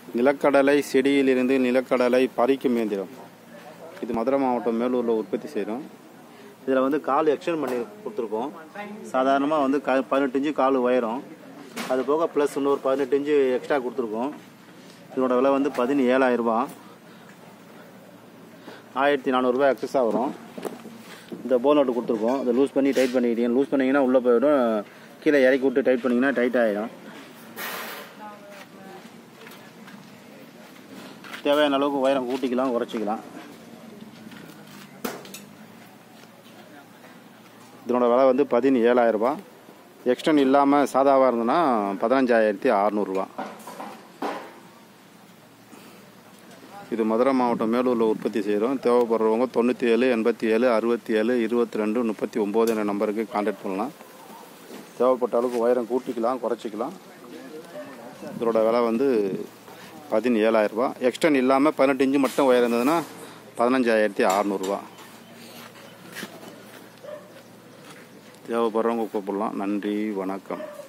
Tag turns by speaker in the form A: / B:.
A: நிலக்கடலை செடியிலிருந்து நிலக்கடலை பறிக்கும் இயந்திரம் இது மதுரை மாவட்டம் மேலூரில் உற்பத்தி செய்கிறோம் இதில் வந்து கால் எக்ஸ்டெண்ட் பண்ணி கொடுத்துருக்கோம் சாதாரணமாக வந்து க பதினெட்டு இன்ச்சு கால் உயரம் அது போக ப்ளஸ் இன்னொரு பதினெட்டு இன்ச்சு எக்ஸ்ட்ரா கொடுத்துருக்கோம் இதோட விலை வந்து பதினேழாயிரரூபா ஆயிரத்தி நானூறுரூவா எக்ஸஸாக வரும் இந்த போல் நோட்டு கொடுத்துருக்கோம் அதை லூஸ் பண்ணி டைட் பண்ணிக்கிட்டீங்க லூஸ் பண்ணிங்கன்னா உள்ளே போயிடும் கீழே இறக்கி விட்டு டைட் பண்ணிங்கன்னா டைட் ஆகிடும் தேவையான அளவுக்கு உயரம் கூட்டிக்கலாம் குறைச்சிக்கலாம் இதனோட விலை வந்து பதினேழாயிரரூபா எக்ஸ்டன் இல்லாமல் சாதாவாக இருந்ததுன்னா பதினஞ்சாயிரத்தி அறநூறுபா இது மதுரை மாவட்டம் மேலூரில் உற்பத்தி செய்கிறோம் தேவைப்படுறவங்க தொண்ணூற்றி ஏழு எண்பத்தி ஏழு அறுபத்தி ஏழு இருபத்தி ரெண்டு முப்பத்தி ஒம்பது என்ற நம்பருக்கு கான்டாக்ட் பண்ணலாம் தேவைப்பட்ட அளவுக்கு உயரம் கூட்டிக்கலாம் குறைச்சிக்கலாம் இதோட விலை வந்து பதினேழாயிரரூபா எக்ஸ்டன் இல்லாமல் பதினெட்டு இன்ச்சு மட்டும் உயரம் இருந்ததுன்னா பதினஞ்சாயிரத்தி அறநூறுபா தேவைப்படுறவங்க கூப்பிடலாம் நன்றி வணக்கம்